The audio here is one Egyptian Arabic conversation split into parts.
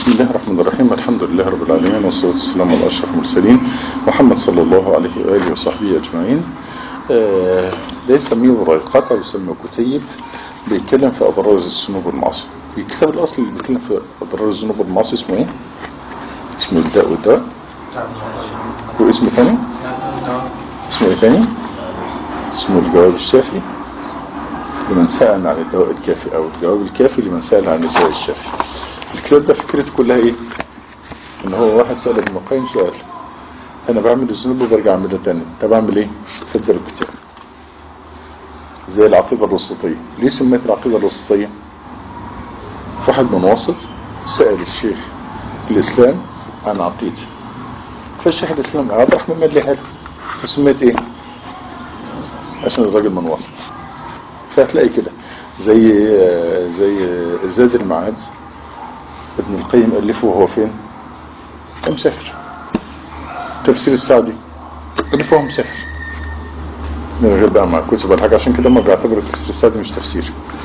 بسم الله الرحمن الرحيم الحمد لله رب العالمين والصلاة والسلام على أشرف المرسلين محمد صلى الله عليه وآله وصحبه أجمعين آه ليس ميو رقاقة يسمى كتيب بيتكلم في أضرار الذنوب والمعاصي في الكتاب الأصلي اللي بيتكلم في أضرار الذنوب والمعاصي اسمه إيه؟ اسمه الداء والدواء واسمه ثاني؟ اسمه إيه ثاني؟ اسمه الجواب الشافي لمن سأل عن الدواء الكافي أو الجواب الكافي لمن سأل عن الدواء الشافي الكتاب ده فكرته كلها ايه ان هو واحد سأل ابن القيم سؤال انا بعمل الذنوب وبرجع اعملها تاني طب اعمل ايه فدر الكتاب زي العقيدة الوسطية ليه سميت العقيدة الوسطية واحد من وسط سأل الشيخ الاسلام عن عقيدة فالشيخ الاسلام عبد الرحمن مدلي حلو فسميت ايه عشان الراجل من وسط فهتلاقي كده زي زي زاد المعاد ابن القيم ألفه وهو فين مسافر تفسير السعدي ألفه وهو مسافر من غير بقى مع كتب الحاجة عشان كده ما بيعتبر تفسير السعدي مش تفسير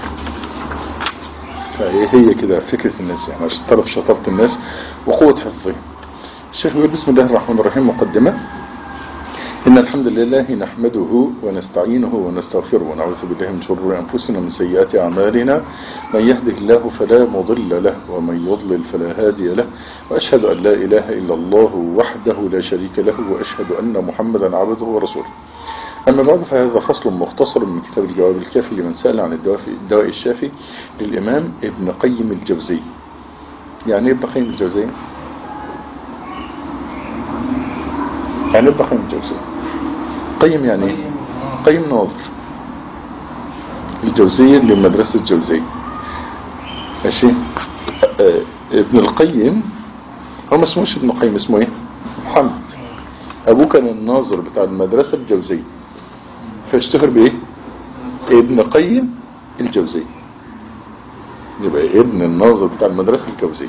فهي هي كده فكرة الناس يعني عشان تعرف شطارة الناس وقوة حفظهم الشيخ بيقول بسم الله الرحمن الرحيم مقدمة إن الحمد لله نحمده ونستعينه ونستغفره ونعوذ بالله من شرور أنفسنا ومن سيئات أعمالنا من يهده الله فلا مضل له ومن يضلل فلا هادي له وأشهد أن لا إله إلا الله وحده لا شريك له وأشهد أن محمدا عبده ورسوله أما بعد فهذا فصل مختصر من كتاب الجواب الكافي لمن سأل عن الدواء الشافي للإمام ابن قيم الجوزي يعني ابن قيم الجوزي يعني ابن قيم الجوزي قيم يعني ايه قيم ناظر الجوزية لمدرسة الجوزية ماشي ابن القيم هو ما اسموش ابن القيم اسمه ايه محمد ابوه كان الناظر بتاع المدرسة الجوزية فاشتهر بايه ابن قيم الجوزية يبقى ابن الناظر بتاع المدرسة الجوزية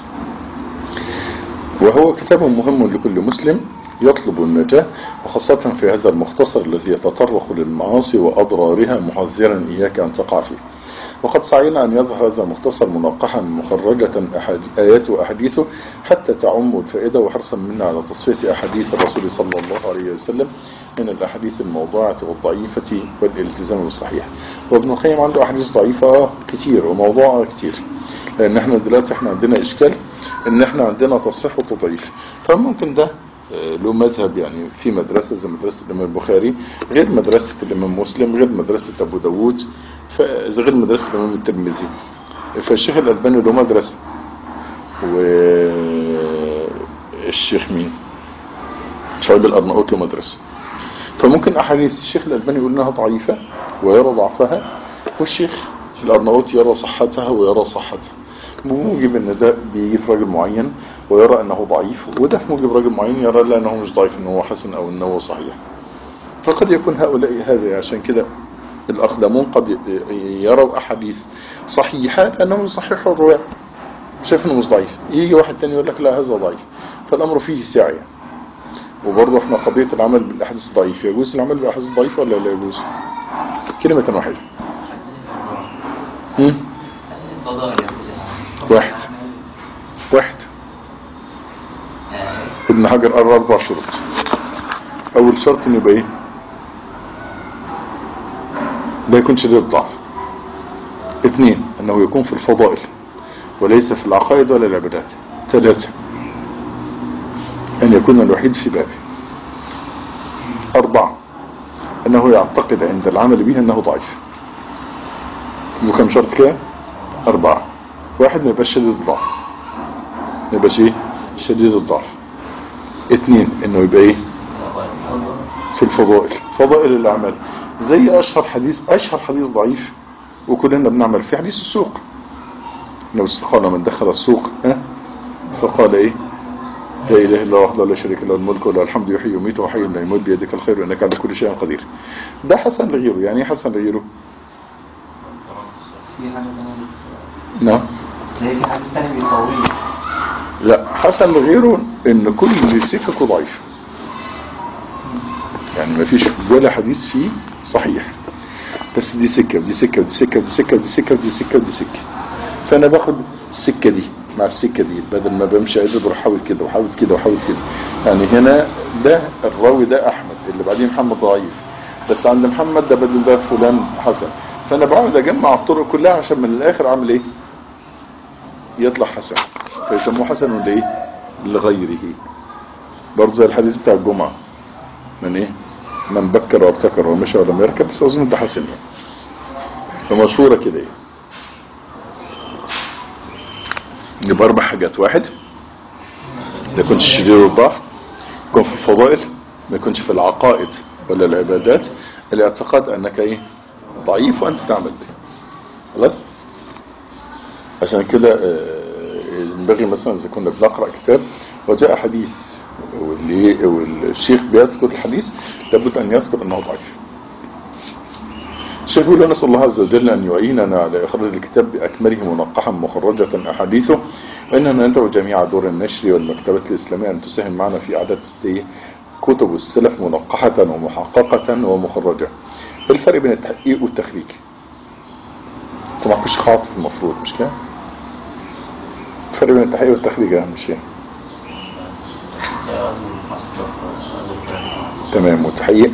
وهو كتاب مهم لكل مسلم يطلب النجاة وخاصة في هذا المختصر الذي يتطرق للمعاصي وأضرارها محذرا إياك أن تقع فيه وقد سعينا أن يظهر هذا المختصر منقحا مخرجة آيات وأحاديثه حتى تعم الفائدة وحرصا منا على تصفية أحاديث الرسول صلى الله عليه وسلم من الأحاديث الموضوعة والضعيفة والالتزام بالصحيح وابن القيم عنده أحاديث ضعيفة كتير وموضوعة كتير لأن احنا دلوقتي احنا عندنا إشكال إن احنا عندنا تصحيح وتضعيف فممكن ده له مذهب يعني في مدرسة زي مدرسة الإمام البخاري غير مدرسة الإمام مسلم غير مدرسة أبو داود غير مدرسة الإمام الترمذي فالشيخ الألباني له مدرسة والشيخ مين شعيب الأرناؤوط له مدرسة فممكن أحاديث الشيخ الألباني يقول إنها ضعيفة ويرى ضعفها والشيخ الأرناؤوط يرى صحتها ويرى صحتها بموجب ان ده بيجي في راجل معين ويرى انه ضعيف وده في موجب راجل معين يرى لا انه مش ضعيف انه حسن او انه صحيح فقد يكون هؤلاء هذا عشان كده الاقدمون قد يروا احاديث صحيحة لانهم يصححوا الرواية شايف انه مش ضعيف يجي واحد تاني يقول لك لا هذا ضعيف فالامر فيه سعي وبرضه احنا قضية العمل بالاحاديث الضعيفة يجوز العمل بالاحاديث الضعيفة ولا لا يجوز كلمة واحدة واحد واحد ابن حجر قرر اربع شروط اول شرط انه يبقى ايه لا يكون شديد الضعف اثنين انه يكون في الفضائل وليس في العقائد ولا العبادات ثلاثة ان يكون الوحيد في بابه اربعة انه يعتقد عند العمل به انه ضعيف وكم شرط كده اربعة واحد ما يبقاش شديد الضعف ما يبقاش ايه شديد الضعف اتنين انه يبقى ايه في الفضائل فضائل الاعمال زي اشهر حديث اشهر حديث ضعيف وكلنا بنعمل فيه حديث السوق لو استقال من دخل السوق ها فقال ايه لا اله الا الله وحده لا شريك له الملك وله الحمد يحيي ويميت وحي لا يموت بيدك الخير انك على كل شيء قدير ده حسن لغيره يعني ايه حسن لغيره نعم في حديث تاني بيقويه لا حسن لغيره ان كل سككه ضعيف يعني ما فيش ولا حديث فيه صحيح بس دي سكة ودي سكة ودي سكة ودي سكة ودي سكة ودي سكة ودي سكة فانا باخد السكة دي مع السكة دي بدل ما بمشي عدل بروح حاول كده وحاول كده وحاول كده يعني هنا ده الراوي ده احمد اللي بعديه محمد ضعيف بس عند محمد ده بدل ده فلان حسن فانا بقعد اجمع الطرق كلها عشان من الاخر اعمل ايه يطلع حسن فيسموه حسن وده ايه لغيره برضه زي الحديث بتاع الجمعة من ايه من بكر وابتكر ومشى ولم يركب بس اظن ده حسن يعني فمشهورة كده ايه يبقى اربع حاجات واحد ما يكونش شديد الضعف يكون في الفضائل ما يكونش في العقائد ولا العبادات الاعتقاد انك ايه ضعيف وانت تعمل به خلاص عشان كده آه، ينبغي مثلا اذا كنا بنقرا كتاب وجاء حديث واللي والشيخ بيذكر الحديث لابد ان يذكر انه ضعيف الشيخ يقول نسأل الله عز وجل أن يعيننا على إخراج الكتاب بأكمله منقحا مخرجة أحاديثه وإننا ندعو جميع دور النشر والمكتبات الإسلامية أن تساهم معنا في إعادة كتب السلف منقحة ومحققة ومخرجة إيه الفرق بين التحقيق والتخريج انت معكوش خاطئ المفروض مش كده الفرق بين التحقيق والتخريج يا مش ايه تمام والتحقيق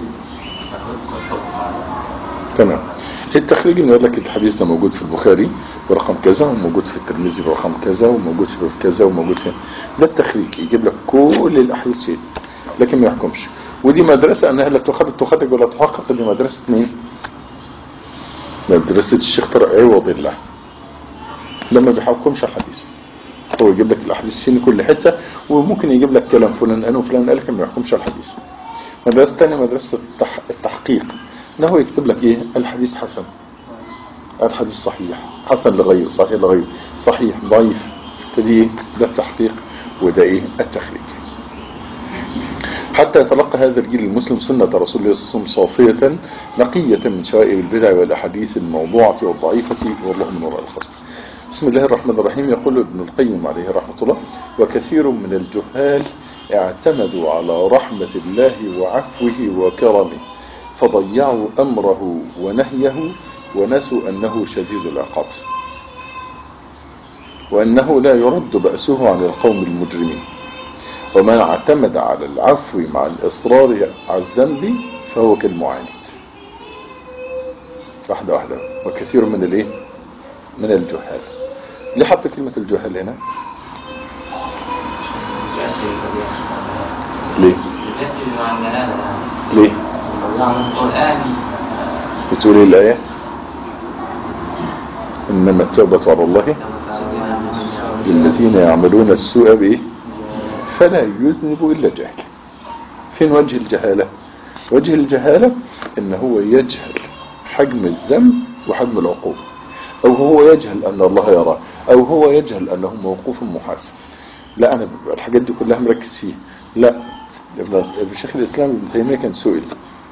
تمام التخريج انه يقول لك الحديث ده موجود في البخاري برقم كذا وموجود في الترمذي برقم كذا وموجود في كذا وموجود في ده التخريج يجيب لك كل الاحاديث فيه لكن ما يحكمش ودي مدرسة انها لا تخرج تخرج ولا تحقق دي مدرسة مين مدرسة الشيخ طارق عوض الله لما بيحكمش الحديث هو يجيب لك الاحاديث فين كل حتة وممكن يجيب لك كلام فلان قال وفلان قال لكن ما يحكمش الحديث مدرسة تانية مدرسة التح... التحقيق انه يكتب لك ايه الحديث حسن الحديث صحيح حسن لغير صحيح لغير صحيح ضعيف فدي ده التحقيق وده ايه التخريج حتى يتلقى هذا الجيل المسلم سنة رسول الله صلى الله عليه وسلم صافية نقية من شوائب البدع والأحاديث الموضوعة والضعيفة والله من وراء الخصم بسم الله الرحمن الرحيم يقول ابن القيم عليه رحمة الله وكثير من الجهال اعتمدوا على رحمة الله وعفوه وكرمه فضيعوا أمره ونهيه ونسوا أنه شديد العقاب وأنه لا يرد بأسه عن القوم المجرمين ومن اعتمد على العفو مع الإصرار على الذنب فهو كالمعاند واحدة واحدة وكثير من الايه من الجهال ليه حط كلمة الجهال هنا ليه ليه بتقول ايه الآية إنما التوبة على الله للذين يعملون السوء بإيه فلا يذنب إلا جهل فين وجه الجهالة وجه الجهالة إن هو يجهل حجم الذنب وحجم العقوبة أو هو يجهل أن الله يراه أو هو يجهل أنه موقوف محاسب لا أنا الحاجات دي كلها مركز فيه لا ابن شيخ الإسلام ابن تيمية كان سئل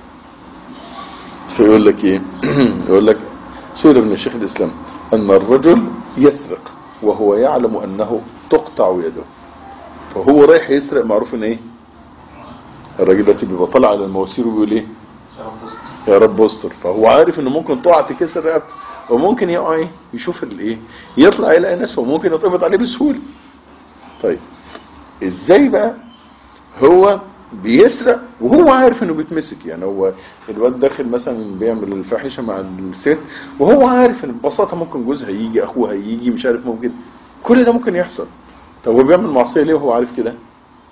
فيقول لك إيه يقول لك سئل ابن شيخ الإسلام أن الرجل يسرق وهو يعلم أنه تقطع يده فهو رايح يسرق معروف ان ايه الراجل ده بيبقى طالع على المواسير وبيقول ايه يا رب استر فهو عارف انه ممكن تقع تكسر رقبته وممكن يقع ايه يشوف الايه يطلع يلاقي ناس وممكن يتقبض عليه بسهوله طيب ازاي بقى هو بيسرق وهو عارف انه بيتمسك يعني هو الواد داخل مثلا بيعمل الفاحشه مع الست وهو عارف ان ببساطه ممكن جوزها يجي اخوها يجي مش عارف ممكن كل ده ممكن يحصل طب هو بيعمل معصيه ليه وهو عارف كده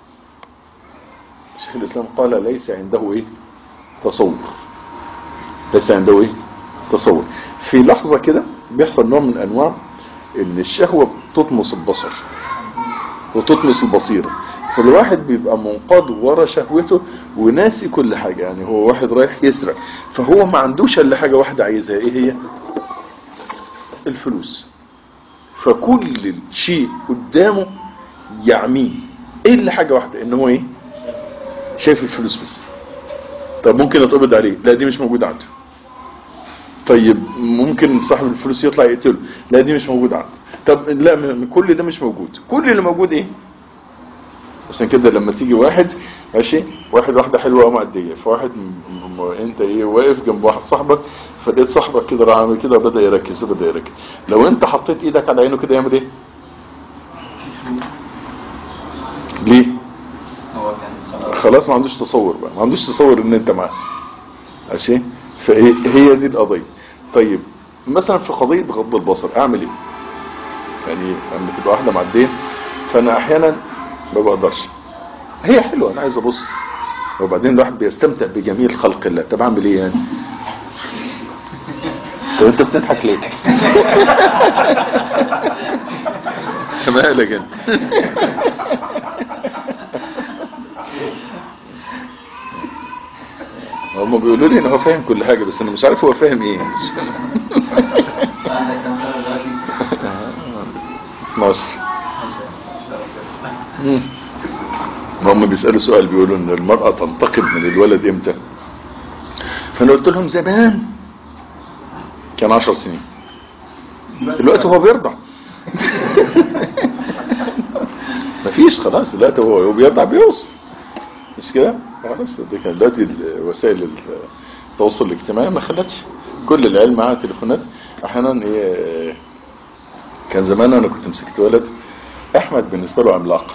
شيخ الاسلام قال ليس عنده ايه تصور ليس عنده ايه تصور في لحظه كده بيحصل نوع من انواع ان الشهوه بتطمس البصر وتطمس البصيره فالواحد بيبقى منقاد ورا شهوته وناسي كل حاجة يعني هو واحد رايح يسرق فهو ما عندوش الا حاجة واحدة عايزها ايه هي الفلوس فكل شيء قدامه يعميه ايه اللي حاجة واحدة ان هو ايه شايف الفلوس بس طب ممكن يتقبض عليه لا دي مش موجودة عنده طيب ممكن صاحب الفلوس يطلع يقتله لا دي مش موجودة عنده طب لا كل ده مش موجود كل اللي موجود ايه عشان كده لما تيجي واحد ماشي واحد واحدة حلوة ومعدية فواحد م... م... انت ايه واقف جنب واحد صاحبك فلقيت صاحبك كده راح عامل كده بدأ يركز بدأ يركز لو انت حطيت ايدك على عينه كده يعمل ايه ليه هو كان خلاص خلاص ما عندوش تصور بقى ما عندوش تصور ان انت معاه ماشي فايه هي دي القضيه طيب مثلا في قضيه غض البصر اعمل ايه يعني لما تبقى واحده معديه فانا احيانا ما بقدرش هي حلوه انا عايز ابص وبعدين الواحد بيستمتع بجميل خلق الله طب اعمل ايه يعني طب انت بتضحك ليه مالك انت هم بيقولوا لي ان هو فاهم كل حاجه بس انا مش عارف هو فاهم ايه عندك كام سنة دلوقتي؟ 12 مم. هم بيسألوا سؤال بيقولوا ان المرأة تنتقم من الولد امتى فانا قلت لهم زمان كان 10 سنين دلوقتي هو بيرضع مفيش خلاص دلوقتي هو هو بيرضع بيوصل مش كده خلاص دي كان دلوقتي ال- وسائل التواصل الاجتماعي ما خلتش كل العيال معاها تليفونات احيانا ايه كان زمان انا كنت مسكت ولد احمد بالنسبه له عملاق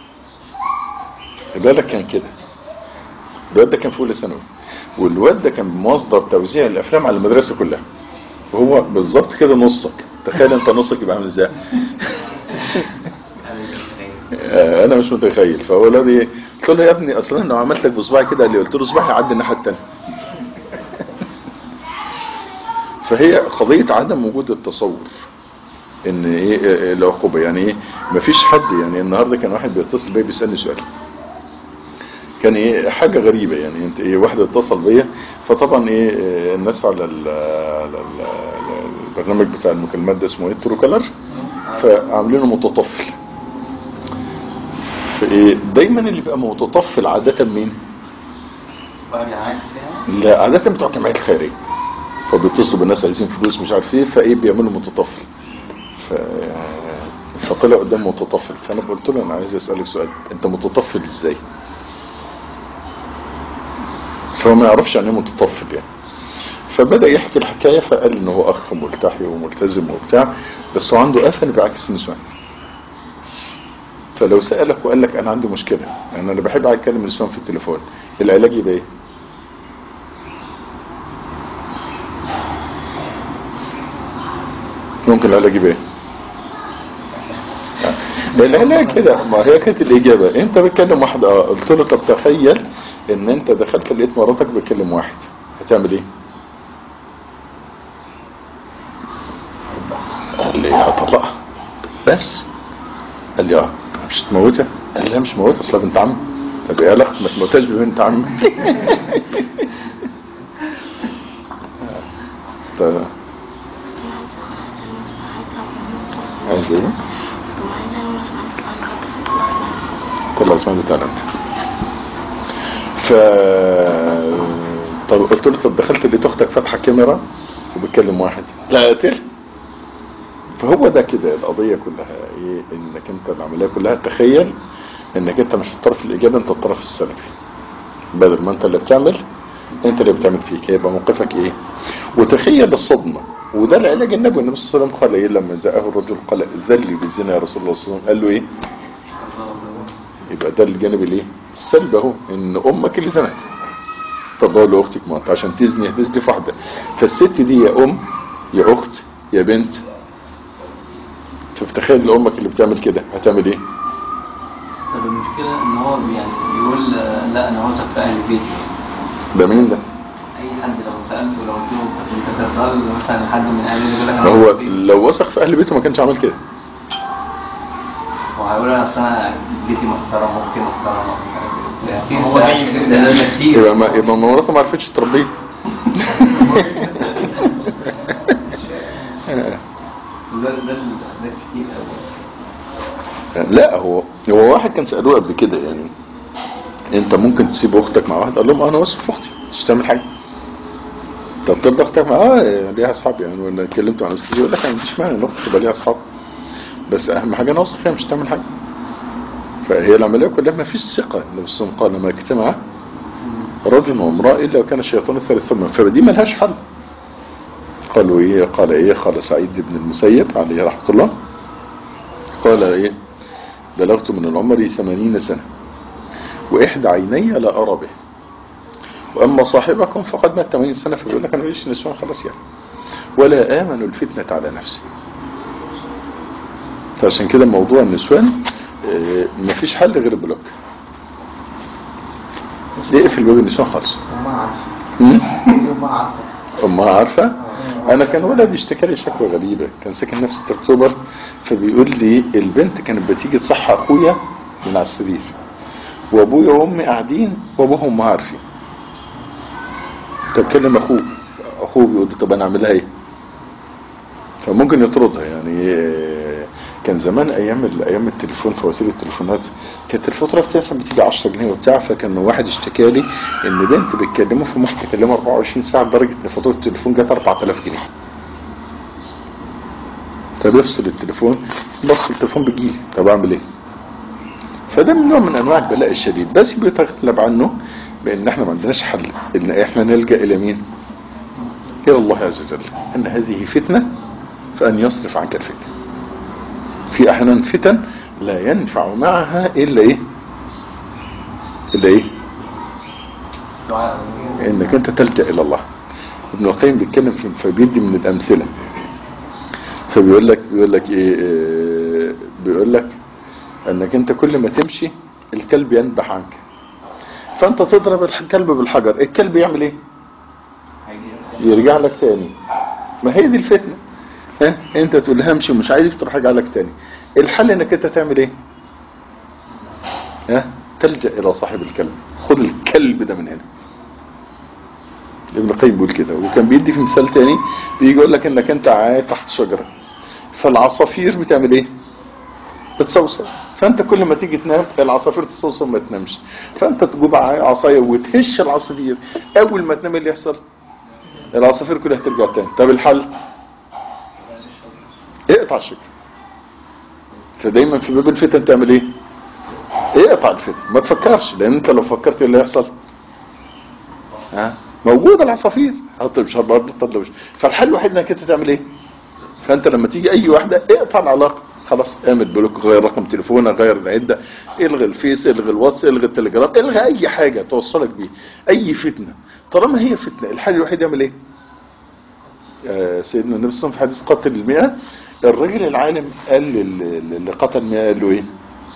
الولد كان كده الواد ده كان في اولى ثانوي والواد ده كان مصدر توزيع الافلام على المدرسه كلها وهو بالظبط كده نصك تخيل انت نصك يبقى عامل ازاي آه، انا مش متخيل فهو الواد ايه قلت له يا ابني اصلا لو عملت لك بصباعي كده اللي قلت له صباعي يعدي الناحيه الثانيه فهي قضيه عدم وجود التصور ان ايه إيه العقوبه يعني ايه مفيش حد يعني النهارده كان واحد بيتصل بيا بيسالني سؤال كان ايه حاجه غريبه يعني انت ايه واحد اتصل بيا فطبعا ايه إيه، الناس على ال- على ال- البرنامج بتاع المكالمات ده اسمه ايه ترو كلر فعاملينه متطفل فايه دايما اللي بيبقى متطفل عاده مين بقى عكس يعني لا عاده بتوع الجمعيات الخيريه فبيتصلوا بالناس عايزين فلوس مش عارف ايه فايه بيعملوا متطفل ف... فطلع قدام متطفل فانا قلت له انا عايز اسالك سؤال انت متطفل ازاي فهو ما يعرفش يعني ايه متطفل يعني فبدا يحكي الحكايه فقال ان هو اخ ملتحي وملتزم وبتاع بس هو عنده افن بعكس النسوان فلو سالك وقال لك انا عندي مشكله يعني انا بحب قاعد اتكلم النسوان في التليفون العلاج يبقى ايه ممكن العلاج يبقى ايه العلاج كده ما هي كانت الإجابة أنت بتكلم واحد اه قلت له طب تخيل إن أنت دخلت لقيت مراتك بتكلم واحد هتعمل إيه؟ قال لي هطلقها بس قال لي اه مش تموتها؟ قال لي لا مش موتها أصلا بنت عم طب إيه علاقة ما تموتهاش ببنت عم ف... عايز ايه؟ طلع اسمها بتاعنا ف طب قلت له طب دخلت لقيت اختك فاتحه كاميرا وبتكلم واحد لا قتل فهو ده كده القضيه كلها ايه انك انت العمليه كلها تخيل انك انت مش الطرف الايجابي انت الطرف السلبي بدل ما انت اللي بتعمل انت اللي بتعمل فيك هيبقى موقفك ايه وتخيل الصدمه وده العلاج النبوي النبي صلى الله عليه وسلم قال ايه لما جاءه الرجل قال ذلي بالزنا يا رسول الله صلى الله عليه وسلم قال له ايه يبقى ده الجانب الايه السلبي اهو ان امك اللي زنت طب اقول لاختك ما انت عشان تزني هتزني في واحده فالست دي يا ام يا اخت يا بنت تتخيل امك اللي بتعمل كده هتعمل ايه طب المشكلة ان هو يعني بيقول آه، لا انا واثق في اهل بيتي ده مين ده اي حد لو سألته لو قلت له انت ترضى مثلا حد من اهل بيتي يقول لك انا ما هو واثق فيك. لو وثق في اهل بيته ما كانش عمل كده وهيقول انا اصل انا بيتي محترمه اختي محترمه يعني هو جاي من ده ده كتير يبقى ما يبقى مراته ما عرفتش تربيه ده ده ده كتير قوي لا هو هو واحد كان سألوه قبل كده يعني انت ممكن تسيب اختك مع واحد قال لهم انا واثق في اختي مش تعمل حاجه طب ترضى اختك مع اه ليها اصحاب يعني ولا اتكلمت مع ناس كتير يقول لك انا مفيش مانع ان اختك تبقى ليها اصحاب بس اهم حاجه انا واثق فيها مش تعمل حاجه فهي العمليه كلها ما فيش ثقه النبي صلى الله عليه وسلم قال ما اجتمع رجل وامراه الا وكان الشيطان الثالث ثم فدي ملهاش حل قالوا ايه قال ايه قال سعيد بن المسيب عليه رحمه الله قال ايه بلغت من العمر ثمانين سنة وإحدى عيني لا أرى به وأما صاحبكم فقد مات 80 سنة فبيقول لك أنا ماليش نسوان خلاص يعني ولا آمن الفتنة على نفسي فعشان كده موضوع النسوان آه، مفيش حل غير البلوك يقفل باب النسوان خالص وما عارفة مم؟ وما عارفة أمها عارفة أنا كان ولد يشتكى لي شكوى غريبة كان ساكن نفس 6 أكتوبر فبيقول لي البنت كانت بتيجي تصحى أخويا من على السرير وأبويا وأمي قاعدين وأبوها وأمها عارفين طب كلم أخوه أخوه بيقول له طب أنا أعملها إيه فممكن يطردها يعني آه، كان زمان ايام ال- ايام التليفون فواتير التليفونات كانت الفتره بتاعتها مثلا بتيجي 10 جنيه وبتاع فكان واحد اشتكى لي ان بنت بتكلمه في محكمه تكلمه 24 ساعه لدرجه ان فاتوره التليفون جت 4000 جنيه طب افصل التليفون بفصل التليفون بتجيلي طب اعمل ايه فده من نوع من انواع البلاء الشديد بس بيتغلب عنه بان احنا ما عندناش حل ان احنا نلجا الى مين الى الله عز وجل ان هذه فتنه فان يصرف عنك الفتنه في احيانا فتن لا ينفع معها الا ايه الا ايه دعاء انك انت تلجأ الى الله ابن القيم بيتكلم في فبيدي من الامثلة فبيقول لك بيقول لك ايه آه، بيقول لك انك انت كل ما تمشي الكلب ينبح عنك فانت تضرب الكلب بالحجر الكلب يعمل ايه هيجي يرجع لك تاني ما هي دي الفتنة ها انت تقول لها امشي ومش عايزك تروح يرجع لك تاني الحل انك انت تعمل ايه ها تلجأ الى صاحب الكلب خد الكلب ده من هنا ابن القيم بيقول كده وكان بيدي في مثال تاني بيجي يقول لك انك انت قاعد تحت شجرة فالعصافير بتعمل ايه بتصوصو فانت كل ما تيجي تنام العصافير تصوصو ما تنامش فانت تجيب عصايه وتهش العصافير اول ما تنام إيه اللي يحصل العصافير كلها ترجع تاني طب الحل اقطع الشجر فدايما في باب الفتن تعمل ايه اقطع الفتن ما تفكرش لان انت لو فكرت إيه اللي هيحصل ها موجودة العصافير هطب مش هطب مش فالحل الوحيد انك انت تعمل ايه فانت لما تيجي اي واحدة اقطع العلاقة خلاص اعمل بلوك غير رقم تليفونك غير العدة الغي الفيس الغي الواتس الغي التليجرام الغي اي حاجة توصلك بيه اي فتنة طالما هي فتنة الحل الوحيد يعمل ايه آه، سيدنا النبي صلى الله عليه وسلم في حديث قتل المئة الرجل العالم قال لل- اللي قتل المئة قال له ايه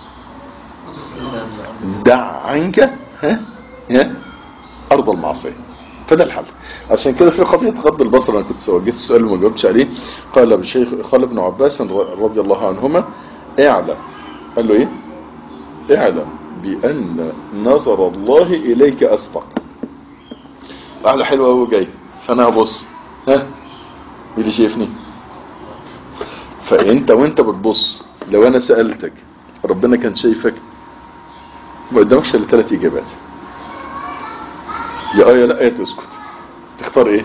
دع عنك ها ها ارض المعصيه فده الحل عشان كده في قضيه غض البصر انا كنت وجهت السؤال وما جاوبتش عليه قال الشيخ قال ابن عباس رضي الله عنهما اعلم قال له ايه اعلم بان نظر الله اليك اصدق قاعده حلوه قوي جاي فانا هبص ها مين اللي شايفني فانت وانت بتبص لو انا سالتك ربنا كان شايفك ما قدامكش الا ثلاث اجابات يا اه يا لا يا تسكت تختار ايه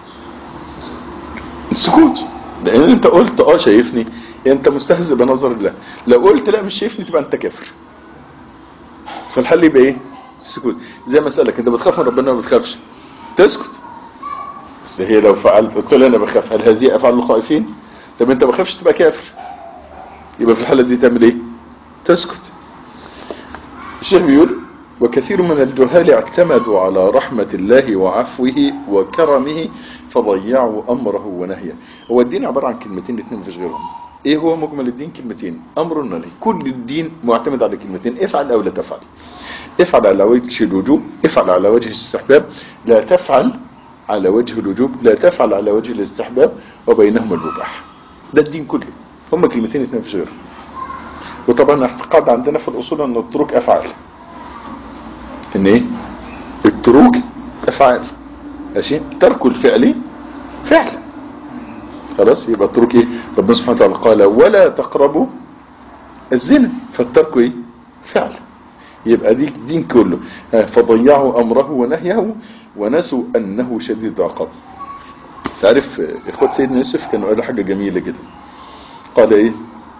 السكوت لان انت قلت اه شايفني يعني انت مستهزئ بنظر الله لو قلت لا مش شايفني تبقى انت كافر فالحل يبقى ايه السكوت زي ما اسالك انت بتخاف من ربنا ما بتخافش تسكت بس هي لو فعلت قلت له انا بخاف هل هذه افعال الخائفين طب انت ما بخافش تبقى كافر يبقى في الحاله دي تعمل ايه تسكت الشيخ بيقول وكثير من الجهال اعتمدوا على رحمة الله وعفوه وكرمه فضيعوا أمره ونهيه هو الدين عبارة عن كلمتين الاثنين مفيش غيرهم ايه هو مجمل الدين كلمتين امر ونهي كل الدين معتمد على كلمتين افعل او لا تفعل افعل على وجه الوجوب افعل على وجه الاستحباب لا تفعل على وجه الوجوب لا تفعل على وجه الاستحباب وبينهما المباح ده الدين كله هما كلمتين اثنين مفيش غيرهم وطبعا اعتقاد عندنا في الاصول ان التروك افعال ان ايه التروك افعال ماشي ترك الفعل فعل خلاص يبقى التروك ايه ربنا سبحانه وتعالى قال ولا تقربوا الزنا فالترك ايه فعل يبقى دي الدين كله ها، فضيعوا امره ونهيه ونسوا انه شديد العقاب تعرف آه، اخوات سيدنا يوسف كانوا قالوا حاجه جميله جدا قال ايه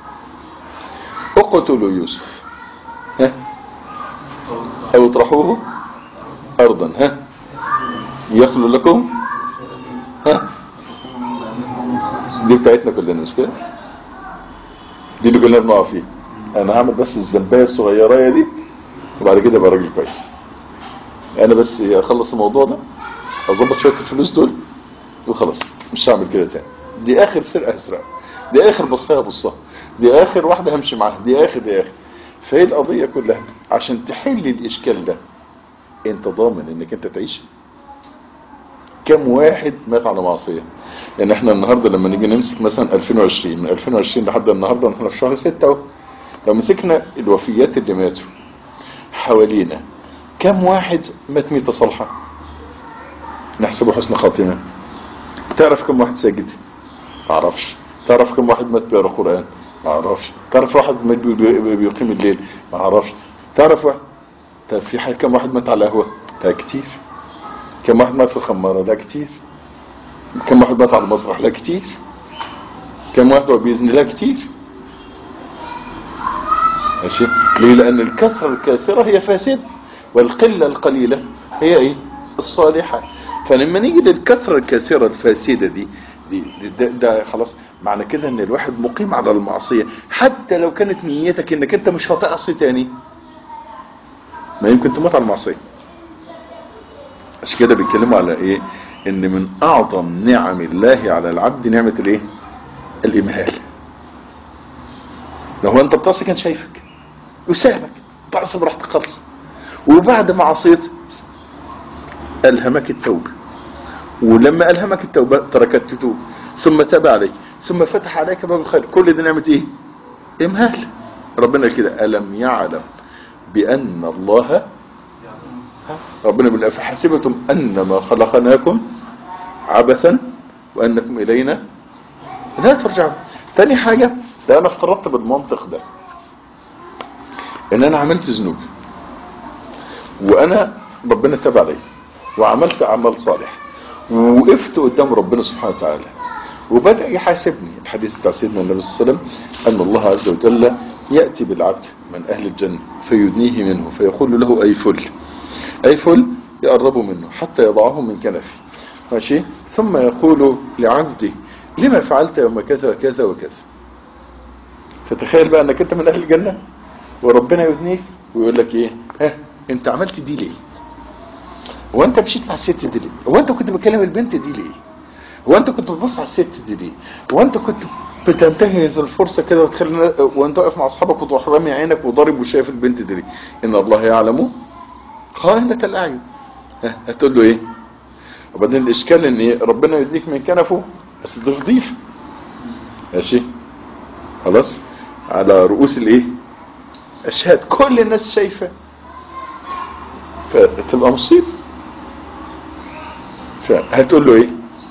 اقتلوا يوسف ها او اطرحوه ارضا ها يخلو لكم ها دي بتاعتنا كلنا مش كده دي اللي كلنا بنقع فيه انا هعمل بس الزنبايه الصغيره دي وبعد كده ابقى راجل كويس انا بس اخلص الموضوع ده اظبط شويه الفلوس دول وخلاص مش هعمل كده تاني دي اخر سرقه هسرقها دي اخر بصها بصها دي اخر واحده همشي معاها دي اخر دي اخر فهي القضيه كلها عشان تحل الاشكال ده انت ضامن انك انت تعيش كم واحد مات على معصيه يعني احنا النهارده لما نيجي نمسك مثلا 2020 من 2020 لحد النهارده احنا في شهر 6 اهو لو مسكنا الوفيات اللي ماتوا حوالينا كم واحد مات ميتة صالحة نحسبه حسن خاتمة تعرف كم واحد ساجد ما اعرفش تعرف كم واحد مات بيقرا قرآن ما اعرفش تعرف واحد مات بي- بي- بيقيم الليل ما اعرفش تعرف واحد طب في حد كم واحد مات على القهوة لا كتير كم واحد مات في الخمارة لا كتير كم واحد مات على المسرح لا كتير كم واحد بإذن الله كتير ماشي ليه لأن الكثرة الكاثرة هي فاسدة والقلة القليلة هي ايه الصالحة فلما نيجي للكثرة الكاثرة الفاسدة دي دي دي- ده, ده خلاص معنى كده ان الواحد مقيم على المعصية حتى لو كانت نيتك انك انت مش هتعصي تاني ما يمكن تموت على المعصية عشان كده بيتكلموا على ايه ان من اعظم نعم الله على العبد نعمة الايه الامهال لو انت بتعصي كان شايفك وسابك تعصي براحتك خالص وبعد ما عصيت ألهمك التوبة ولما ألهمك التوبة تركت تتوب ثم تاب عليك ثم فتح عليك باب الخير كل دي نعمة ايه امهال ربنا قال كده ألم يعلم بأن الله ربنا بيقول فحسبتم أنما خلقناكم عبثا وأنكم إلينا لا ترجعوا تاني حاجة ده أنا افترضت بالمنطق ده إن أنا عملت ذنوب وأنا ربنا تاب علي وعملت أعمال صالح ووقفت قدام ربنا سبحانه وتعالى وبدأ يحاسبني الحديث بتاع سيدنا النبي صلى الله عليه وسلم أن الله عز وجل يأتي بالعبد من أهل الجنة فيدنيه منه فيقول له أي فل أي فل يقرب منه حتى يضعه من كنفه ماشي ثم يقول لعبده لما فعلت يوم كذا كذا وكذا فتخيل بقى انك انت من اهل الجنة وربنا يدنيك ويقول لك ايه ها انت عملت دي ليه هو انت مشيت مع الست دي ليه هو انت كنت بتكلم البنت دي ليه هو انت كنت بتبص على الست دي ليه هو انت كنت بتنتهز الفرصة كده وتخلي وانت واقف مع اصحابك وتروح رامي عينك وضارب وشايف البنت دي ليه ان الله يعلم خائنة الاعين ها، هتقول له ايه وبعدين الاشكال ان إيه؟ ربنا يديك من كنفه بس ده فضيح ماشي خلاص على رؤوس الايه اشهاد كل الناس شايفه فتبقى مصيبه فهتقول له ايه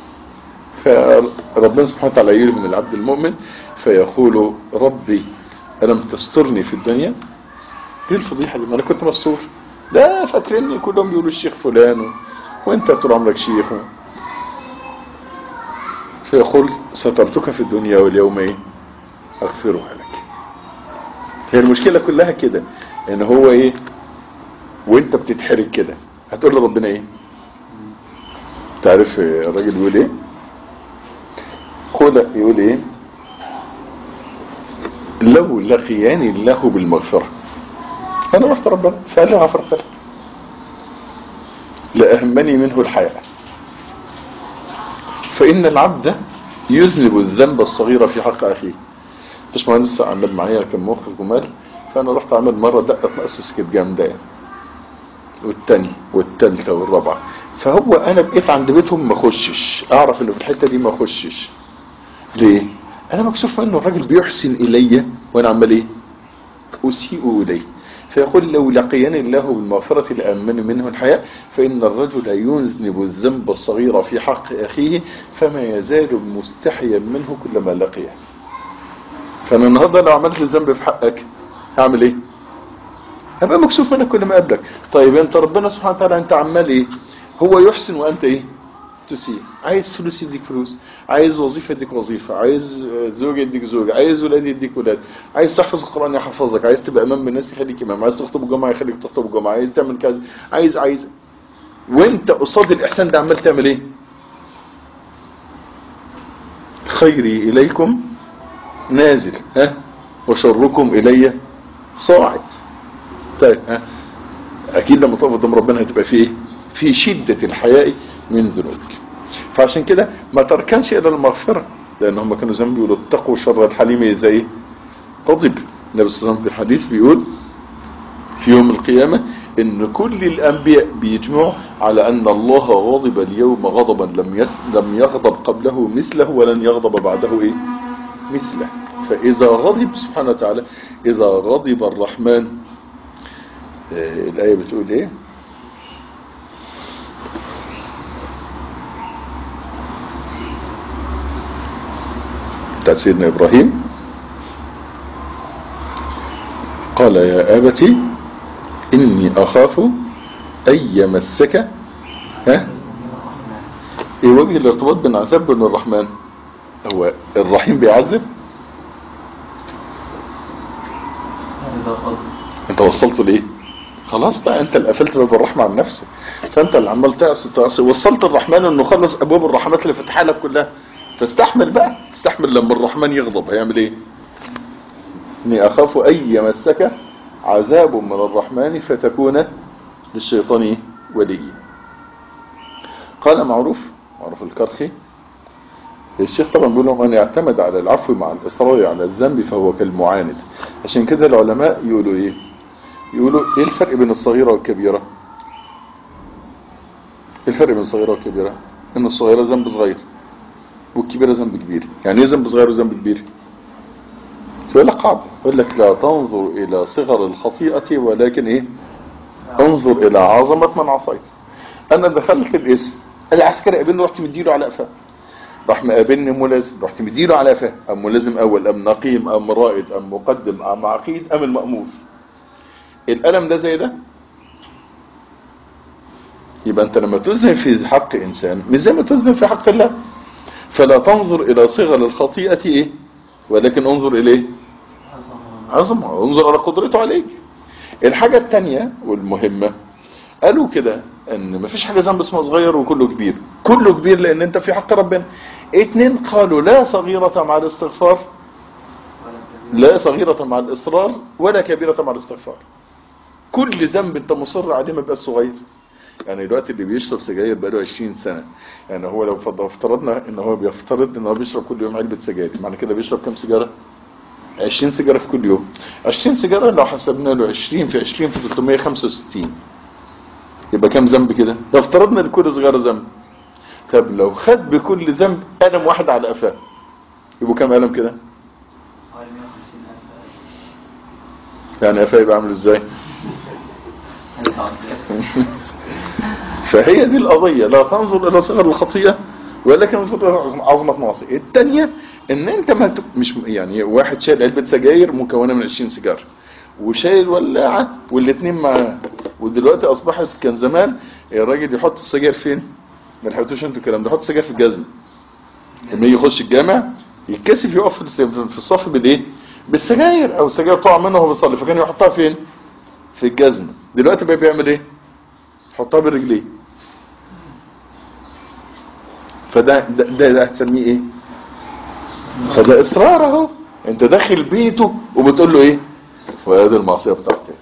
فربنا سبحانه وتعالى يلهم العبد المؤمن فيقول ربي ألم تسترني في الدنيا ايه الفضيحة دي ما انا كنت مستور ده فاكريني كلهم بيقولوا الشيخ فلان و... وانت طول عمرك شيخ و... فيقول سترتك في الدنيا واليوم ايه اغفرها لك هي المشكلة كلها كده ان هو ايه وانت بتتحرك كده هتقول لربنا ايه تعرف الراجل يقول ايه خد يقول ايه لو لقياني الله بالمغفرة انا رحت ربنا فقال لي غفرت له لأهمني منه الحياء فإن العبد يذنب الذنب الصغير في حق أخيه مش مهندس عمل معايا كان مخرج ومال فأنا رحت أعمل مرة دقة مؤسس كانت جامدة يعني والتانية والتالتة والرابعة فهو أنا بقيت عند بيتهم ما اخشش أعرف إنه في الحتة دي ما اخشش ليه؟ أنا مكسوف منه الراجل بيحسن إلي وأنا عمال إيه؟ أسيء إليه فيقول لو لقيني الله بالمغفرة لأمن منه الحياء فإن الرجل يذنب الذنب الصغير في حق أخيه فما يزال مستحيا منه كلما لقيه فأنا النهاردة لو عملت الذنب في حقك هعمل إيه هبقى مكسوف منك كل ما قابلك طيب انت ربنا سبحانه وتعالى انت عمال ايه هو يحسن وانت ايه تسيء عايز فلوس يديك فلوس عايز وظيفة يديك وظيفة عايز زوج يديك زوج عايز ولاد يديك ولاد عايز تحفظ القرآن يحفظك عايز تبقى امام الناس يخليك امام عايز تخطب الجمعة يخليك تخطب الجمعة عايز تعمل كذا عايز عايز وانت قصاد الاحسان ده عمال تعمل ايه خيري اليكم نازل ها وشركم الي صاعد طيب ها اكيد لما تقف قدام ربنا هتبقى في ايه في شدة الحياء من ذنوبك فعشان كده ما تركنش الى المغفرة لان هم كانوا زمان بيقولوا اتقوا شر الحليم اذا ايه غضب النبي صلى الله عليه وسلم في الحديث بيقول في يوم القيامة ان كل الانبياء بيجمعوا على ان الله غضب اليوم غضبا لم يس لم يغضب قبله مثله ولن يغضب بعده ايه مثله فاذا غضب سبحانه وتعالى اذا غضب الرحمن آه الايه بتقول ايه بتاعت سيدنا ابراهيم قال يا ابتي إني أخاف أن يمسك ها إيه وجه الارتباط بين عذاب بين الرحمن هو الرحيم بيعذب انت وصلت ليه خلاص بقى انت اللي قفلت باب الرحمة عن نفسك فانت اللي عمال تعصي تعصي وصلت الرحمن انه خلص ابواب الرحمات اللي فتحها لك كلها فاستحمل بقى استحمل لما الرحمن يغضب هيعمل ايه اني اخاف ان يمسك عذاب من الرحمن فتكون للشيطان وليا قال معروف معروف الكرخي الشيخ طبعا بيقول لهم من يعتمد على العفو مع الإصرار على الذنب فهو كالمعاند عشان كده العلماء يقولوا ايه يقولوا ايه الفرق بين الصغيرة والكبيرة ايه الفرق بين الصغيرة والكبيرة ان الصغيرة ذنب صغير والكبيرة ذنب كبير يعني ايه ذنب صغير وذنب كبير يقول لك قاعدة يقول لك لا تنظر الى صغر الخطيئة ولكن ايه انظر الى عظمة من عصيت انا دخلت الاسم العسكري قابلني رحت مديله على قفاه راح مقابلني ملازم رحت مديله على قفاه ام ملازم اول ام نقيم ام رائد ام مقدم ام عقيد ام المأمور الالم ده زي ده يبقى انت لما تذنب في حق انسان مش زي ما تذنب في حق الله فلا تنظر الى صغر الخطيئة ايه ولكن انظر اليه عظمه انظر على قدرته عليك الحاجة التانية والمهمة قالوا كده ان مفيش حاجة ذنب اسمها صغير وكله كبير كله كبير لان انت في حق ربنا اتنين قالوا لا صغيرة مع الاستغفار لا صغيرة مع الاصرار ولا كبيرة مع الاستغفار كل ذنب انت مصر عليه ما بقاش صغير يعني دلوقتي اللي بيشرب سجاير بقاله 20 سنة يعني هو لو افترضنا ان هو بيفترض ان هو بيشرب كل يوم علبة سجاير معنى كده بيشرب كام سيجارة 20 سيجارة في كل يوم 20 سيجارة لو حسبنا له 20 في 20 في 365 يبقى كام ذنب كده لو افترضنا لكل صغيرة ذنب طب لو خد بكل ذنب قلم واحد على قفاه يبقوا كام قلم كده يعني قفاه يبقى عامل ازاي فهي دي القضية لا تنظر الى صغر الخطيئة ولكن انظر الى عظمة معصية التانية ان انت ما ت... مش يعني واحد شايل علبة سجاير مكونة من 20 سيجار وشايل ولاعة والاثنين معاه ودلوقتي اصبحت كان زمان الراجل يحط السجاير فين ما لحقتوش انتوا الكلام ده يحط السجاير في الجزمة لما يجي يخش الجامع يتكسف يقف في الصف بالايه بالسجاير او السجاير تقع منه وهو بيصلي فكان يحطها فين في الجزمة دلوقتي بقى بيعمل ايه يحطها بالرجلين فده ده, ده, ده هتسميه ايه فده اصرار اهو انت داخل بيته وبتقول له ايه وهذه المعصيه بتاعتي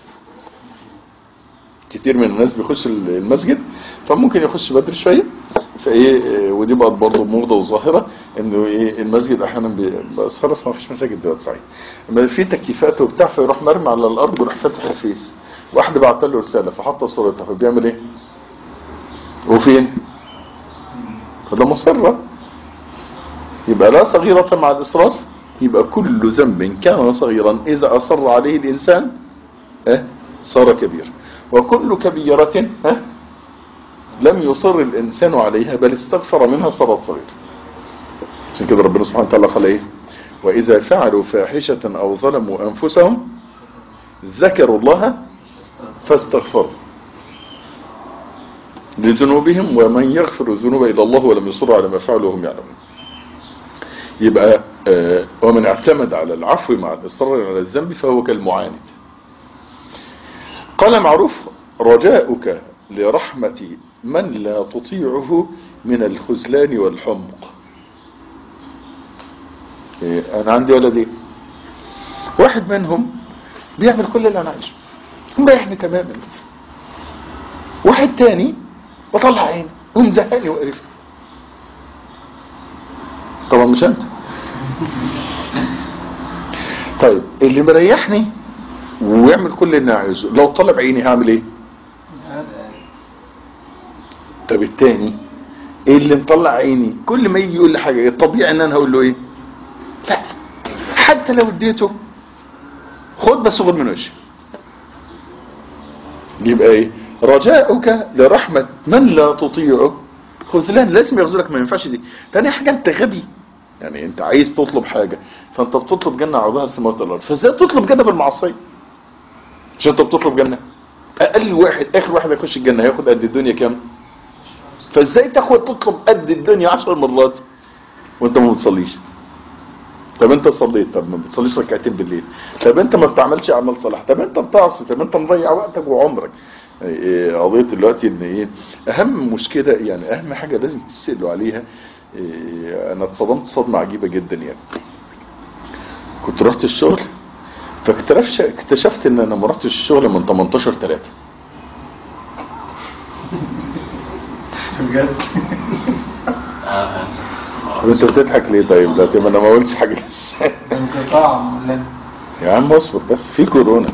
كتير من الناس بيخش المسجد فممكن يخش بدري شويه فايه ودي بقت برضه موضه وظاهره انه ايه المسجد احيانا بي... بس خلاص ما فيش مساجد دلوقتي صحيح اما في تكييفات وبتاع فيروح مرمي على الارض ويروح فاتح الفيس واحد بعت له رساله فحط صورتها فبيعمل ايه وفين فده مصرة يبقى لا صغيرة مع الإصرار يبقى كل ذنب كان صغيرا إذا أصر عليه الإنسان اه صار كبير وكل كبيرة اه لم يصر الإنسان عليها بل استغفر منها صارت صغيرة عشان كده ربنا سبحانه وتعالى قال إيه وإذا فعلوا فاحشة أو ظلموا أنفسهم ذكروا الله فاستغفروا لذنوبهم ومن يغفر الذنوب إلى الله ولم يصر على ما فعلوا وهم يعلمون يبقى آه ومن اعتمد على العفو مع الإصرار على الذنب فهو كالمعاند قال معروف رجاؤك لرحمة من لا تطيعه من الخزلان والحمق إيه أنا عندي ولدين واحد منهم بيعمل كل اللي انا عايزه مريحني تماما واحد تاني بطلع عيني ومزهقني وقرفني طبعا مش انت طيب اللي مريحني ويعمل كل اللي انا عايزه لو طلب عيني هعمل ايه طب التاني ايه اللي مطلع عيني كل ما يجي يقول لي حاجه الطبيعي ان انا هقول له ايه لا حتى لو اديته خد بس خد من وشي يبقى ايه رجاؤك لرحمة من لا تطيعه خذلان لازم يغزلك ما ينفعش دي تاني حاجة انت غبي يعني انت عايز تطلب حاجة فانت بتطلب جنة عرضها السماوات والارض فازاي تطلب جنة بالمعصية مش انت بتطلب جنة اقل واحد اخر واحد يخش الجنة هياخد قد الدنيا كام فازاي تاخد تطلب قد الدنيا عشر مرات وانت ما بتصليش طب انت صليت طب ما بتصليش ركعتين بالليل طب انت ما بتعملش اعمال صالح طب انت بتعصي طب انت مضيع وقتك وعمرك ايه قضيه دلوقتي ان ايه اهم مشكله يعني اهم حاجه لازم تسالوا عليها ايه انا اتصدمت صدمه عجيبه جدا يعني كنت رحت الشغل فاكتشفت اكتشفت ان انا ما رحتش الشغل من 18 3 بجد انت بتضحك ليه طيب دلوقتي ما انا ما قلتش حاجه لسه انقطاع من يا عم اصبر بس في كورونا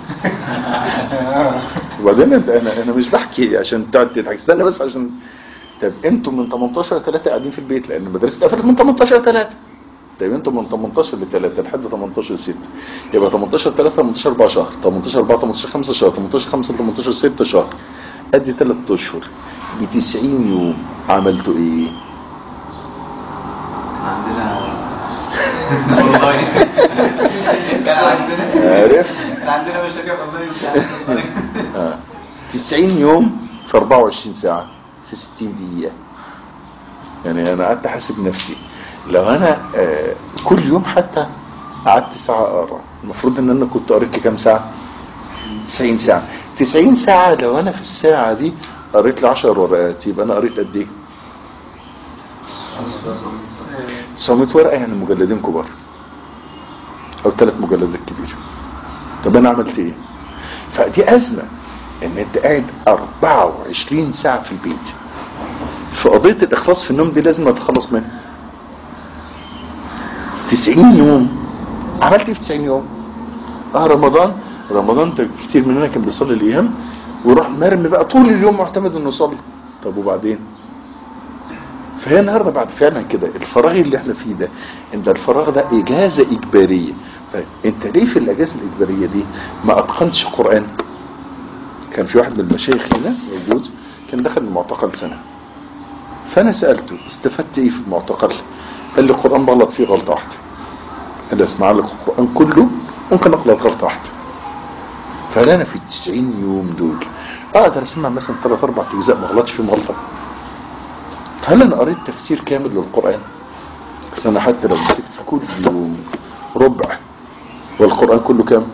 وبعدين انت انا انا مش بحكي عشان تقعد تضحك استنى بس عشان طب انتوا من 18 3 قاعدين في البيت لان المدرسه اتقفلت من 18 3 طيب انتوا من 18 ل 3 لحد 18 6 يبقى 18 3 18 4 شهر 18 4 18 5 شهر 18 5 18 6 شهر ادي 3 اشهر ب 90 يوم عملتوا ايه؟ عندنا والله كان عندنا عرفت؟ كان عندنا مشاكل اونلاين آه. 90 يوم في 24 ساعة في 60 دقيقة يعني انا قعدت احاسب نفسي لو انا آه كل يوم حتى قعدت ساعة اقرا المفروض ان انا كنت قريت لي كام ساعة 90 ساعة 90 ساعة لو انا في الساعة دي قريت لي 10 ورقات يبقى انا قريت قد ايه 900 ورقة يعني مجلدين كبار او ثلاث مجلدات كبيرة طب انا عملت ايه فدي ازمة ان انت قاعد 24 ساعة في البيت في قضية الاخلاص في النوم دي لازم اتخلص منها 90 يوم عملت ايه في 90 يوم اه رمضان رمضان ده كتير مننا كان بيصلي الايام ويروح مرمي بقى طول اليوم معتمد انه يصلي طب وبعدين فهي النهارده بعد فعلا كده الفراغ اللي احنا فيه ده ان ده الفراغ ده اجازه اجباريه طيب انت ليه في الاجازه الاجباريه دي ما اتقنتش قران كان في واحد من المشايخ هنا موجود كان دخل المعتقل سنه فانا سالته استفدت ايه في المعتقل قال لي القران بغلط فيه غلطه واحده قال لي اسمع لك القران كله ممكن اغلط غلطه واحده فقال انا في 90 يوم دول اقدر اسمع مثلا ثلاث اربع اجزاء ما غلطش فيهم غلطه هل انا قريت تفسير كامل للقرآن بس انا حتى لو مسكت كل يوم ربع والقرآن كله كام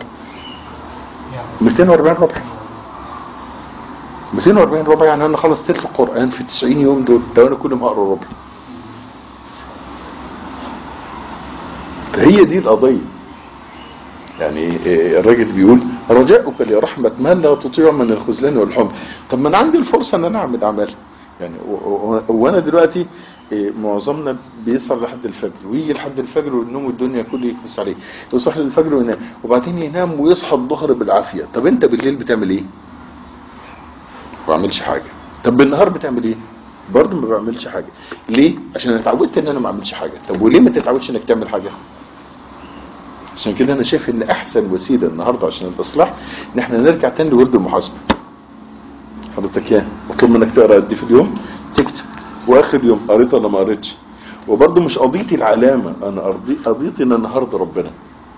240 ربع 240 ربع يعني انا خلص تلت القرآن في 90 يوم دول لو انا كل ما اقرا ربع فهي دي القضية يعني الراجل بيقول رجاؤك لرحمة من لا تطيع من الخذلان والحمل طب ما انا عندي الفرصة ان انا اعمل اعمال يعني وانا دلوقتي معظمنا بيسهر لحد الفجر ويجي لحد الفجر والنوم والدنيا كله يكبس عليه يصح للفجر وينام وبعدين ينام ويصحى الظهر بالعافيه طب انت بالليل بتعمل ايه ما بعملش حاجه طب بالنهار بتعمل ايه برضه ما بعملش حاجه ليه عشان انا اتعودت ان انا ما اعملش حاجه طب وليه ما تتعودش انك تعمل حاجه عشان كده انا شايف ان احسن وسيله النهارده عشان الاصلاح ان احنا نرجع تاني لورد المحاسبه حضرتك ايه مطلوب منك تقرا قد في اليوم تكتب واخر يوم قريت ولا ما قريتش وبرضه مش قضيتي العلامه انا قضيتي ان انا هرضي ربنا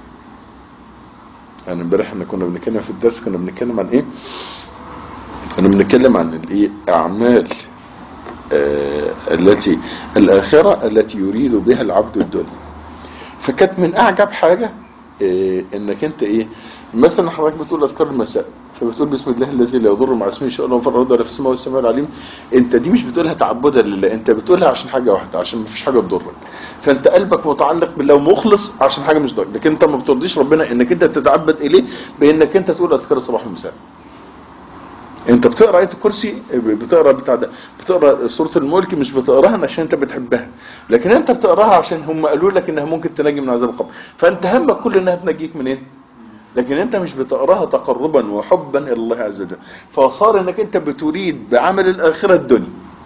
يعني امبارح احنا كنا بنتكلم في الدرس كنا بنتكلم عن ايه كنا بنتكلم عن الايه اعمال آه التي الاخره التي يريد بها العبد الدنيا فكانت من اعجب حاجه إيه انك انت ايه مثلا حضرتك بتقول اذكار المساء فبتقول بسم الله الذي لا يضر مع اسمه شيء ولا في الارض ولا في السماء والسماء العليم انت دي مش بتقولها تعبدا لله انت بتقولها عشان حاجه واحده عشان ما فيش حاجه تضرك فانت قلبك متعلق بالله ومخلص عشان حاجه مش ضرك لكن انت ما بترضيش ربنا انك انت تتعبد اليه بانك انت تقول اذكار الصباح والمساء انت بتقرا ايه الكرسي بتقرا بتاع ده بتقرا سوره الملك مش بتقراها عشان انت بتحبها لكن انت بتقراها عشان هم قالوا لك انها ممكن تنجي من عذاب القبر فانت همك كل انها تنجيك منين لكن انت مش بتقراها تقربا وحبا الى الله عز وجل فصار انك انت بتريد بعمل الاخره الدنيا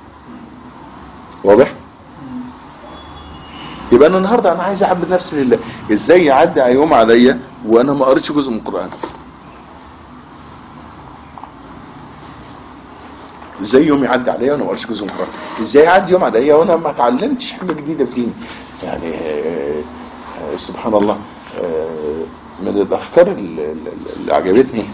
واضح يبقى انا النهارده انا عايز اعبد نفسي لله ازاي يعدي يوم عليا وانا ما قريتش جزء من القران ازاي يوم يعدي عليا وانا ما قريتش جزء من القران ازاي يعدي يوم عليا وانا ما اتعلمتش حاجه جديده في ديني يعني آه، آه، سبحان الله آه، من الافكار اللي اللي عجبتني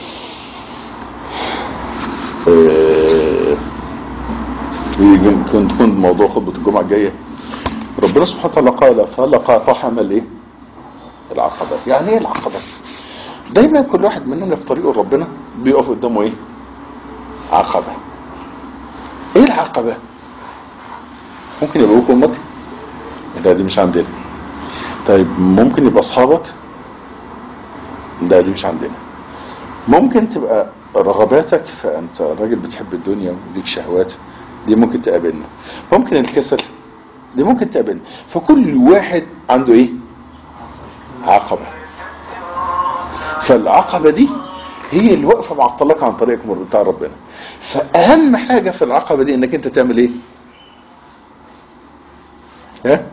آه، يجي- كنت كنت موضوع خطبه الجمعه الجايه ربنا سبحانه وتعالى قال فلقاطحم الايه العقبات يعني ايه العقبات دايما كل واحد مننا في طريقه ربنا بيقف قدامه ايه عقبه ايه العقبه ممكن يبقى ابوك وامك ده دي مش عندنا طيب ممكن يبقى اصحابك ده دي مش عندنا ممكن تبقى رغباتك فانت راجل بتحب الدنيا وليك شهوات دي ممكن تقابلنا ممكن الكسل دي ممكن تقابلنا فكل واحد عنده ايه عقبة فالعقبة دي هي اللي واقفة معطلك عن طريقك مر- بتاع ربنا فأهم حاجة في العقبة دي انك انت تعمل ايه ها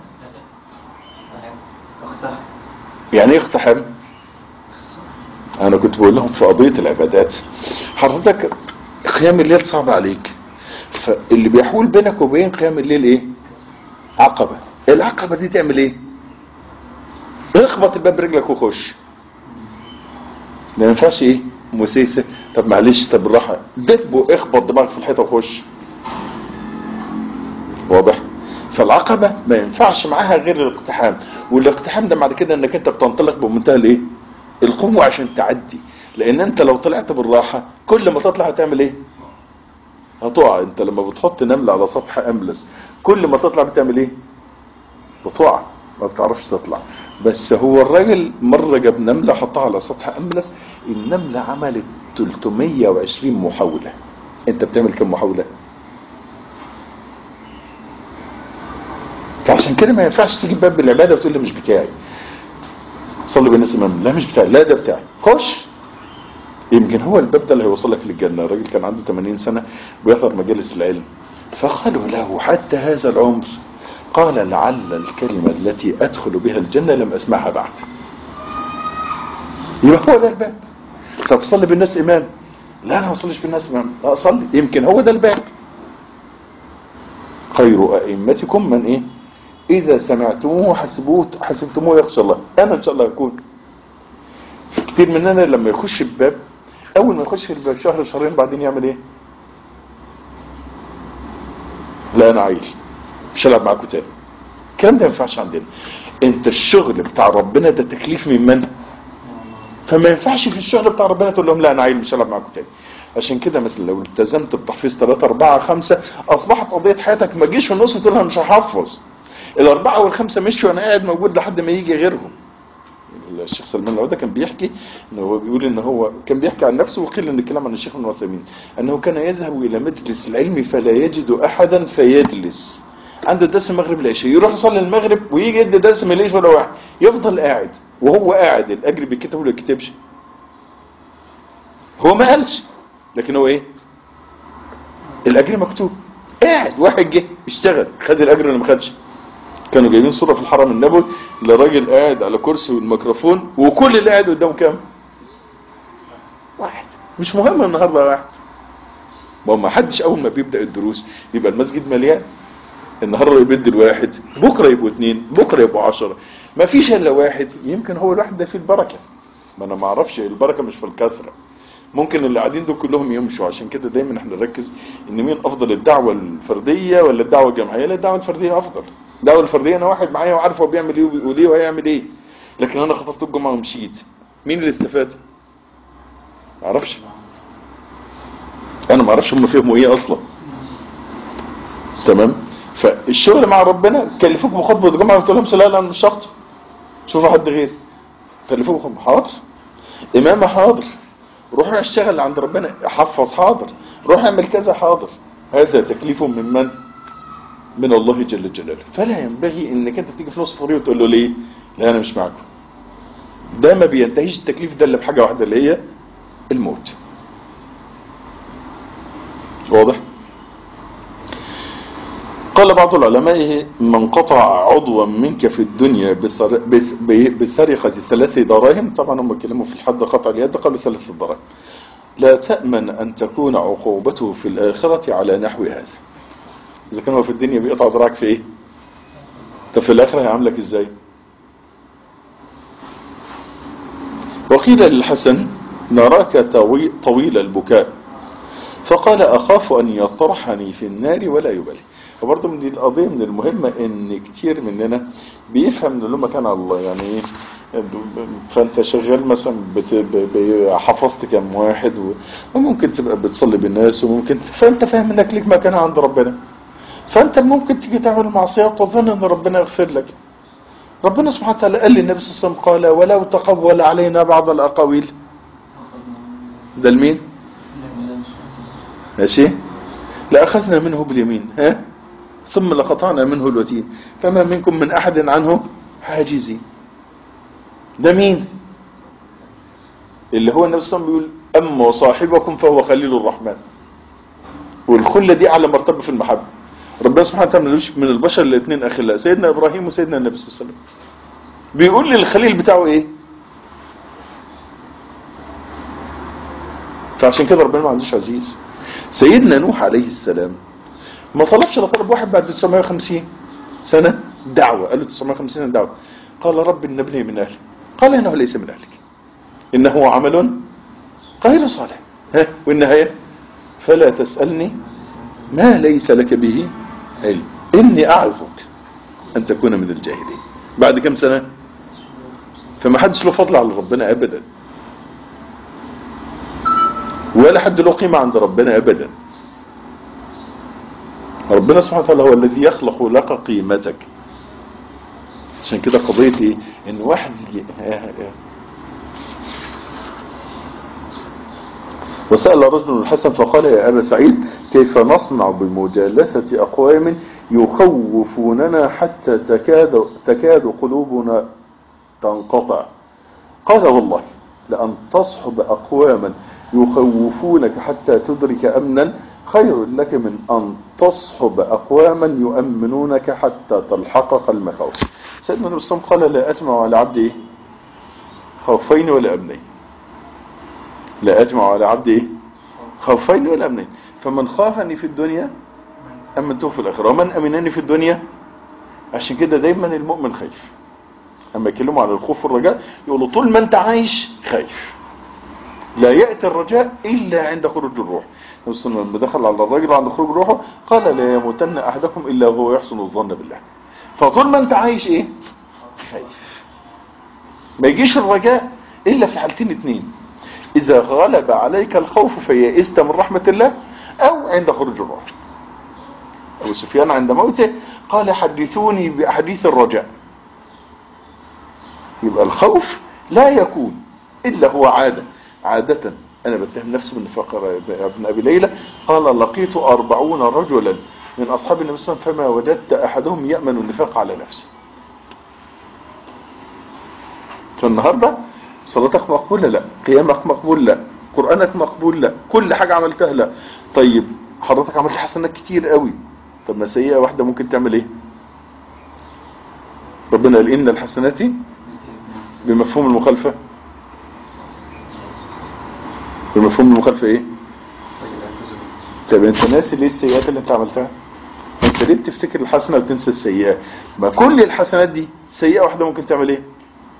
اختها يعني ايه اقتحام انا كنت بقول لهم في قضية العبادات حضرتك قيام الليل صعب عليك فاللي بيحول بينك وبين قيام الليل ايه عقبة العقبة دي تعمل ايه اخبط الباب برجلك وخش ما ينفعش ايه مسيسة طب معلش طب بالراحة دب واخبط دماغك في الحيطة وخش واضح فالعقبة ما ينفعش معاها غير الاقتحام والاقتحام ده بعد كده انك انت بتنطلق بمنتهى الايه القوة عشان تعدي لان انت لو طلعت بالراحة كل ما تطلع هتعمل ايه هتقع انت لما بتحط نملة على سطح املس كل ما تطلع بتعمل ايه بتقع ما بتعرفش تطلع بس هو الراجل مرة جاب نملة حطها على سطح املس النملة عملت 320 محاولة انت بتعمل كم محاولة فعشان كده ما ينفعش تيجي باب بالعبادة وتقول لي مش بتاعي صلي بالناس امام لا مش بتاعي لا ده بتاعي خش يمكن هو الباب ده اللي هيوصلك للجنة الراجل كان عنده 80 سنة بيحضر مجالس العلم فقالوا له حتى هذا العمر قال لعل الكلمة التي أدخل بها الجنة لم أسمعها بعد يبقى هو ده الباب طب صلي بالناس إمام لا أنا ما أصليش بالناس إمام لا أصلي يمكن هو ده الباب خير أئمتكم من إيه إذا سمعتموه حسبوه حسبتموه يخشى الله أنا إن شاء الله أكون كتير مننا لما يخش الباب أول ما يخش الباب شهر شهرين بعدين يعمل إيه لا أنا عايش مش هلعب معاكم تاني الكلام ده ما ينفعش عندنا انت الشغل بتاع ربنا ده تكليف من من فما ينفعش في الشغل بتاع ربنا تقول لهم لا انا عيل مش هلعب معاكم تاني عشان كده مثلا لو التزمت بتحفيظ 3 4 5 اصبحت قضيه حياتك ما تجيش في النص تقول انا مش هحفظ الاربعه والخمسه مشوا وانا قاعد موجود لحد ما يجي غيرهم الشيخ سلمان العودة كان بيحكي ان هو بيقول ان هو كان بيحكي عن نفسه وقيل ان الكلام عن الشيخ ابن عثيمين انه كان يذهب الى مجلس العلم فلا يجد احدا فيجلس عنده درس المغرب العشاء يروح يصلي المغرب ويجي يدي درس ما يلاقيش ولا واحد يفضل قاعد وهو قاعد الاجر بيتكتب ولا يكتبش هو ما قالش لكن هو ايه الاجر مكتوب قاعد واحد جه اشتغل خد الاجر ولا ما خدش كانوا جايبين صورة في الحرم النبوي لراجل قاعد على كرسي والميكروفون وكل اللي قاعد قدامه كام واحد مش مهم النهارده واحد ما هو ما حدش اول ما بيبدا الدروس يبقى المسجد مليان النهارده بيدي الواحد بكره يبقوا اثنين بكره يبقوا عشرة ما فيش الا واحد يمكن هو الواحد ده فيه البركه ما انا ما اعرفش البركه مش في الكثره ممكن اللي قاعدين دول كلهم يمشوا عشان كده دايما احنا نركز ان مين افضل الدعوه الفرديه ولا الدعوه الجماعيه لا الدعوه الفرديه افضل الدعوه الفرديه انا واحد معايا وعارف هو بيعمل ايه وبيقول ايه وهيعمل ايه لكن انا خطبت الجمعة ومشيت مين اللي استفاد معرفش انا معرفش هم فيهم ايه اصلا تمام فالشغل مع ربنا كلفوك بخطبة الجمعة وتقول لهم لا لا انا مش هخطب شوفوا حد غير كلفوك بخطبة حاضر امامة حاضر روح اشتغل عند ربنا حفظ حاضر روح اعمل كذا حاضر هذا تكليف من من من الله جل جلاله فلا ينبغي انك انت تيجي في نص الطريق وتقول له ليه لا انا مش معاكم ده ما بينتهيش التكليف ده الا بحاجه واحده اللي هي الموت واضح قال بعض العلماء من قطع عضوا منك في الدنيا بسر... بس... بسرقة ثلاث دراهم طبعا هم كلموا في الحد قطع اليد قالوا ثلاث دراهم لا تأمن أن تكون عقوبته في الآخرة على نحو هذا إذا كان هو في الدنيا بيقطع دراعك في إيه طب في الآخرة هيعملك إزاي وقيل للحسن نراك طوي... طويل البكاء فقال أخاف أن يطرحني في النار ولا يبالي فبرضه من دي القضية من المهمة ان كتير مننا بيفهم ان له مكان على الله يعني ايه فانت شغال مثلا بت... ب... حفظت كم واحد و... وممكن تبقى بتصلي بالناس وممكن فانت فاهم انك ليك مكان عند ربنا فانت ممكن تيجي تعمل معصية وتظن ان ربنا يغفر لك ربنا سبحانه وتعالى قال للنبي صلى الله عليه وسلم قال ولو تقول علينا بعض الاقاويل ده لمين ماشي لأخذنا منه باليمين ها ثم لقطعنا منه الوتين فما منكم من أحد عنه حاجزين ده مين اللي هو النبي صلى الله عليه وسلم بيقول أما صاحبكم فهو خليل الرحمن والخلة دي على مرتبة في المحبة ربنا سبحانه وتعالى من البشر الاثنين أخلاء سيدنا إبراهيم وسيدنا النبي صلى الله عليه وسلم بيقول للخليل بتاعه إيه فعشان كده ربنا ما عندوش عزيز سيدنا نوح عليه السلام ما طلبش لطلب واحد بعد 950 سنة دعوة قال له 950 سنة دعوة قال رب إن ابني من أهلي قال إنه ليس من أهلك إنه عمل غير صالح ها والنهاية فلا تسألني ما ليس لك به علم إني أعظك أن تكون من الجاهلين بعد كم سنة فما حدش له فضل على ربنا أبدا ولا حد له قيمة عند ربنا أبدا ربنا سبحانه وتعالى هو الذي يخلق لك قيمتك عشان كده قضية ايه ان واحد يجي وسأل رجل الحسن فقال يا أبا سعيد كيف نصنع بمجالسة أقوام يخوفوننا حتى تكاد, تكاد قلوبنا تنقطع قال والله لأن تصحب أقواما يخوفونك حتى تدرك أمنا خير لك من أن تصحب أقواما يؤمنونك حتى تلحقك المخاوف سيدنا النبي صلى الله عليه وسلم قال لا أجمع على عبدي خوفين ولا أمنين لا أجمع على عبدي خوفين ولا أمنين فمن خافني في الدنيا أمنته في الآخرة ومن أمنني في الدنيا عشان كده دايما المؤمن خايف أما يكلموا على الخوف والرجاء يقولوا طول ما أنت عايش خايف لا يأتي الرجاء إلا عند خروج الروح لما دخل على الرجل عند خروج روحه قال لا يموتن أحدكم إلا هو يحسن الظن بالله فطول ما أنت عايش إيه خايف ما يجيش الرجاء إلا في حالتين اتنين إذا غلب عليك الخوف فيئست من رحمة الله أو عند خروج الروح أبو سفيان عند موته قال حدثوني بأحاديث الرجاء يبقى الخوف لا يكون إلا هو عادة عادة أنا بتهم نفسي من فقر ابن أبي ليلى قال لقيت أربعون رجلا من أصحاب النبي صلى الله عليه وسلم فما وجدت أحدهم يأمن النفاق على نفسه فالنهاردة صلاتك مقبولة لا قيامك مقبول لا قرآنك مقبول لا كل حاجة عملتها لا طيب حضرتك عملت حسنات كتير قوي طب ما سيئة واحدة ممكن تعمل ايه ربنا قال إن الحسنات بمفهوم المخالفة بمفهوم المخالفة ايه طب انت ناسي ليه السيئات اللي انت عملتها انت ليه بتفتكر الحسنة وتنسى السيئة ما كل الحسنات دي سيئة واحدة ممكن تعمل ايه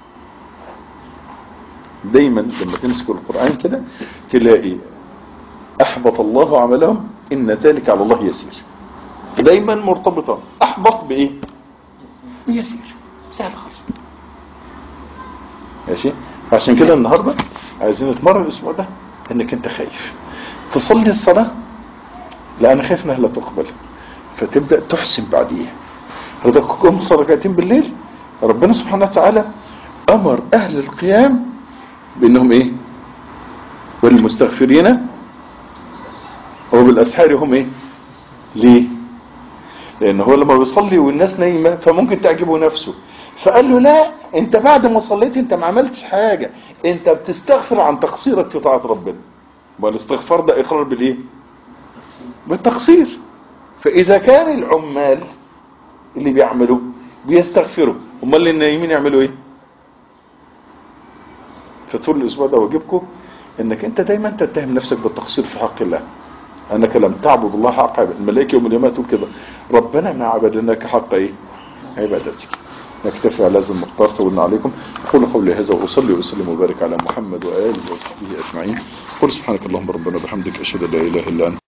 دايما لما تمسك القرآن كده تلاقي احبط الله عملهم ان ذلك على الله يسير دايما مرتبطة احبط بايه بيسير سهل خالص ماشي فعشان كده النهاردة عايزين نتمرن الاسبوع ده انك انت خايف تصلي الصلاة لا انا خايف انها لا تقبل فتبدأ تحسن بعديها حضرتك قم صلى ركعتين بالليل ربنا سبحانه وتعالى امر اهل القيام بانهم ايه والمستغفرين وبالاسحار هم ايه ليه لان هو لما بيصلي والناس نايمة فممكن تعجبه نفسه فقال له لا انت بعد ما صليت انت ما عملتش حاجة انت بتستغفر عن تقصيرك في طاعة ربنا والاستغفار ده اقرار بالايه بالتقصير فاذا كان العمال اللي بيعملوا بيستغفروا امال اللي النايمين يعملوا ايه فطول الاسبوع ده واجبكم انك انت دايما تتهم نفسك بالتقصير في حق الله انك لم تعبد الله حق عبادة الملائكه يوم القيامه تقول كده ربنا ما عبدناك حق ايه عبادتك نكتفي على هذا المقدار طولنا عليكم اقول قولي هذا واصلي واسلم وبارك على محمد واله وصحبه اجمعين قل سبحانك اللهم ربنا وبحمدك اشهد ان لا اله الا انت